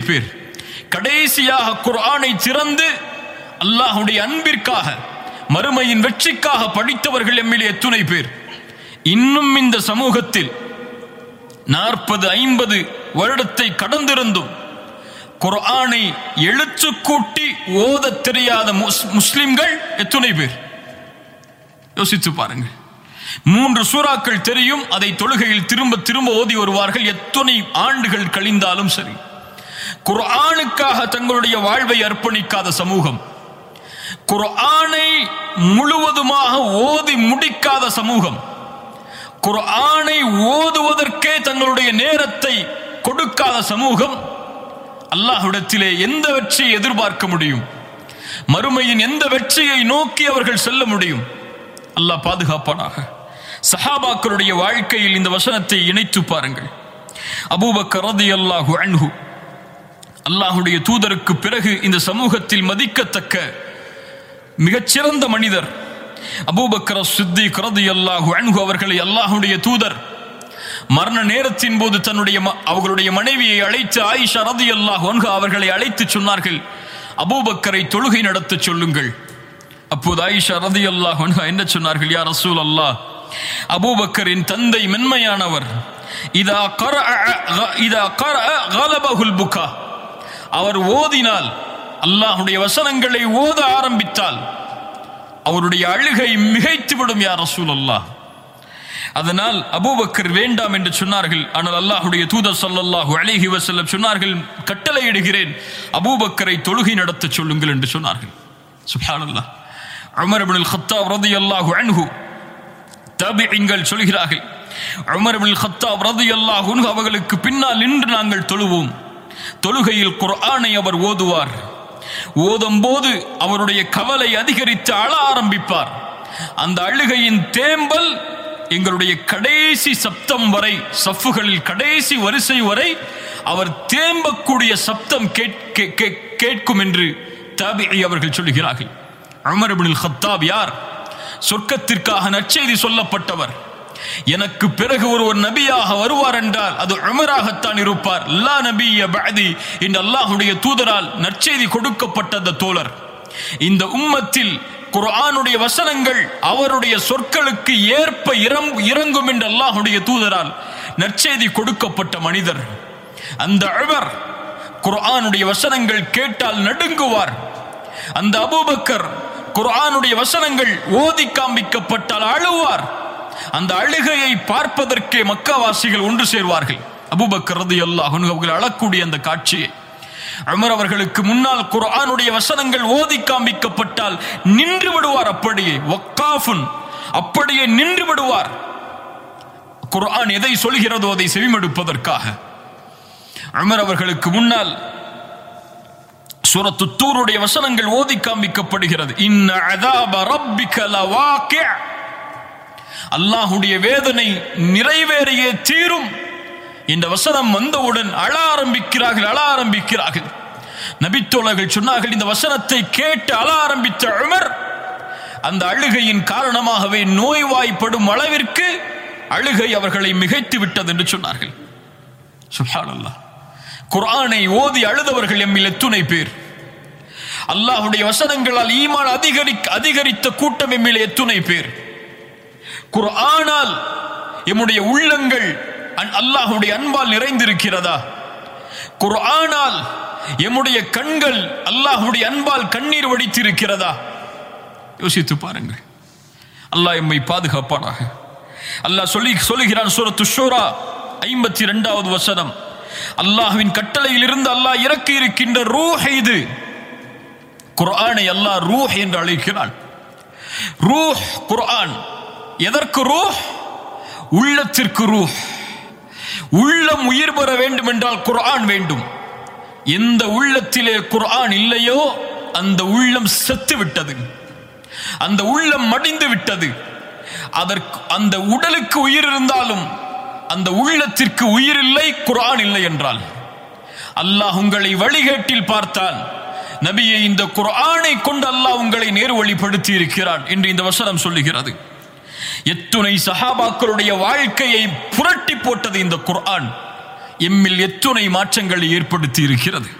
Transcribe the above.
பேர் கடைசியாக குர்ஆனை திறந்து அல்லாஹுடைய அன்பிற்காக மறுமையின் வெற்றிக்காக படித்தவர்கள் எம்மிலே எத்துணை பேர் இன்னும் இந்த சமூகத்தில் நாற்பது ஐம்பது வருடத்தை கடந்திருந்தும் குர்ஆனை எழுத்து கூட்டி ஓதத் தெரியாத முஸ்- முஸ்லிம்கள் எத்துணை பேர் யோசித்து பாருங்கள் மூன்று சூறாக்கள் தெரியும் அதை தொழுகையில் திரும்ப திரும்ப ஓதி வருவார்கள் எத்தனை ஆண்டுகள் கழிந்தாலும் சரி குர்ஆனுக்காக தங்களுடைய வாழ்வை அர்ப்பணிக்காத சமூகம் குர்ஆனை முழுவதுமாக ஓதி முடிக்காத சமூகம் குர்ஆனை ஓதுவதற்கே தங்களுடைய நேரத்தை கொடுக்காத சமூகம் அல்லாஹ்விடத்திலே எந்த வெற்றியை எதிர்பார்க்க முடியும் மறுமையின் எந்த வெற்றியை நோக்கி அவர்கள் செல்ல முடியும் அல்லாஹ் பாதுகாப்பானாக சஹாபாக்களுடைய வாழ்க்கையில் இந்த வசனத்தை இணைத்து பாருங்கள் அபூபக்கர் ரலியல்லாஹு அன்ஹு அல்லாஹுடைய தூதருக்கு பிறகு இந்த சமூகத்தில் மதிக்கத்தக்க மிகச்சிறந்த மனிதர் அபூபக்கர் சித்திக் ரலியல்லாஹு அன்ஹு அவர்களை அல்லாஹுடைய தூதர் மரண நேரத்தின் போது தன்னுடைய ம- அவர்களுடைய மனைவியை அழைத்து ஆயிஷா ரலியல்லாஹு அன்ஹு அவர்களை அழைத்து சொன்னார்கள் அபூபக்கரை தொழுகை நடத்தச் சொல்லுங்கள் அப்போது ஆயிஷா ரலியல்லாஹு அன்ஹா என்ன சொன்னார்கள் யா ரசூல் அல்லாஹ் அபூபக்கரின் தந்தை மென்மையானவர் இதா கரஅ இதா கரஅ கலபஹுல் புகா அவர் ஓதினால் அல்லாஹ்வுடைய வசனங்களை ஓத ஆரம்பித்தால் அவருடைய அழுகை மிகைத்துவிடும் யா ரசூல் அல்லாஹ் அதனால் அபூபக்கர் வேண்டாம் என்று சொன்னார்கள் ஆனால் அல்லாஹ்வுடைய தூதர் ஸல்லல்லாஹு அலைஹி வஸல்லம் சொன்னார்கள் கட்டளையிடுகிறேன் அபூபக்கரை தொழுகை நடத்தச் சொல்லுங்கள் என்று சொன்னார்கள் சுப்ஹானல்லாஹ் உமர் இப்னுல் கத்தாப் ரலியல்லாஹு அன்ஹு தாபிஈன்கள் சொல்கிறார்கள் உமர் இப்னுல் கத்தாப் ரலியல்லாஹு அன்ஹு அவர்களுக்கு பின்னால் நின்று நாங்கள் தொழுவோம் தொழுகையில் குர்ஆனை அவர் ஓதுவார் ஓதும் போது அவருடைய கவலை அதிகரித்து அழ ஆரம்பிப்பார் அந்த அழுகையின் தேம்பல் எங்களுடைய கடைசி சப்தம் வரை சஃப்புகளில் கடைசி வரிசை வரை அவர் தேம்பக்கூடிய சப்தம் கேட்- கே- கே- கேட்கும் என்று தாபிஇ அவர்கள் சொல்கிறார்கள் உமர் இப்னுல் கத்தாப் யார் சொர்க்கத்திற்காக நற்செய்தி சொல்லப்பட்டவர் எனக்கு பிறகு ஒருவர் நபியாக வருவார் என்றால் அது உமராகத்தான் இருப்பார் லா நபிய பஅதி இந்த அல்லாஹ்வுடைய தூதரால் நற்செய்தி கொடுக்கப்பட்ட அந்த தோழர் இந்த உம்மத்தில் குர்ஆனுடைய வசனங்கள் அவருடைய சொற்களுக்கு ஏற்ப இறம் இறங்கும் என்று அல்லாஹ்வுடைய தூதரால் நற்செய்தி கொடுக்கப்பட்ட மனிதர் அந்த உமர் குர்ஆனுடைய வசனங்கள் கேட்டால் நடுங்குவார் அந்த அபூபக்கர் குர்ஆனுடைய வசனங்கள் ஓதி காண்பிக்கப்பட்டால் அழுவார் அந்த அழுகையை பார்ப்பதற்கே மக்காவாசிகள் ஒன்று சேர்வார்கள் அபூபக்கர் ரலியல்லாஹு அன்ஹு அவர்கள் அழக்கூடிய அந்த காட்சியை உமர் அவர்களுக்கு முன்னால் குர்ஆனுடைய வசனங்கள் ஓதி காண்பிக்கப்பட்டால் நின்று விடுவார் அப்படியே வக்காஃபுன் அப்படியே நின்று விடுவார் குர்ஆன் எதை சொல்கிறதோ அதை செவிமடுப்பதற்காக உமர் அவர்களுக்கு முன்னால் சூரத்து தூருடைய வசனங்கள் ஓதி காண்பிக்கப்படுகிறது இன்ன அதாப ரப்பிக லவாக்கி அல்லாஹுடைய வேதனை நிறைவேறியே தீரும் இந்த வசனம் வந்தவுடன் அழ ஆரம்பிக்கிறார்கள் அழ ஆரம்பிக்கிறார்கள் நபித்தோழர்கள் சொன்னார்கள் இந்த வசனத்தை கேட்டு அழ ஆரம்பித்த உமர் அந்த அழுகையின் காரணமாகவே நோய்வாய்ப்படும் அளவிற்கு அழுகை அவர்களை மிகைத்து விட்டது என்று சொன்னார்கள் சுப்ஹானல்லாஹ் குர்ஆனை ஓதி அழுதவர்கள் எம்மில் எத்துணை பேர் அல்லாஹ்வுடைய வசனங்களால் ஈமான் அதிகரி அதிகரித்த கூட்டம் எம்மில் எத்துணை பேர் குர்ஆனால் எம்முடைய உள்ளங்கள் அன்- அல்லாஹ்வுடைய அன்பால் நிறைந்திருக்கிறதா குர்ஆனால் எம்முடைய கண்கள் அல்லாஹ்வுடைய அன்பால் கண்ணீர் வடித்திருக்கிறதா யோசித்து பாருங்கள் அல்லாஹ் எம்மை பாதுகாப்பானாக அல்லாஹ் சொல்லி சொல்லுகிறான் சூரத்து ஷூரா ஐம்பத்தி இரண்டாவது வசனம் அல்லாஹ்வின் கட்டளையில் இருந்து அல்லாஹ் இறக்கி இருக்கின்ற ரூஹ் இது குர்ஆனை அல்லாஹ் ரூஹ் என்று அழைக்கிறான் ரூஹ் குர்ஆன் எதற்கு ரூஹ் உள்ளத்திற்கு ரூஹ் உள்ளம் உயிர் பெற வேண்டும் என்றால் குர்ஆன் வேண்டும் எந்த உள்ளத்திலே குர்ஆன் இல்லையோ அந்த உள்ளம் செத்து விட்டது அந்த உள்ளம் மடிந்து விட்டது அதற்கு அந்த உடலுக்கு உயிர் இருந்தாலும் அந்த உள்ளத்திற்கு உயிர் இல்லை குர்ஆன் இல்லை என்றால் அல்லாஹ் உங்களை வழிகேட்டில் பார்த்தான் நபியை இந்த குர்ஆனை கொண்டு அல்லாஹ் உங்களை நேர்வழிப்படுத்தி இருக்கிறான் என்று இந்த வசனம் சொல்லுகிறது எத்துணை சஹாபாக்களுடைய வாழ்க்கையை புரட்டி போட்டது இந்த குர்ஆன் எம்மில் எத்துணை மாற்றங்களை ஏற்படுத்தி இருக்கிறது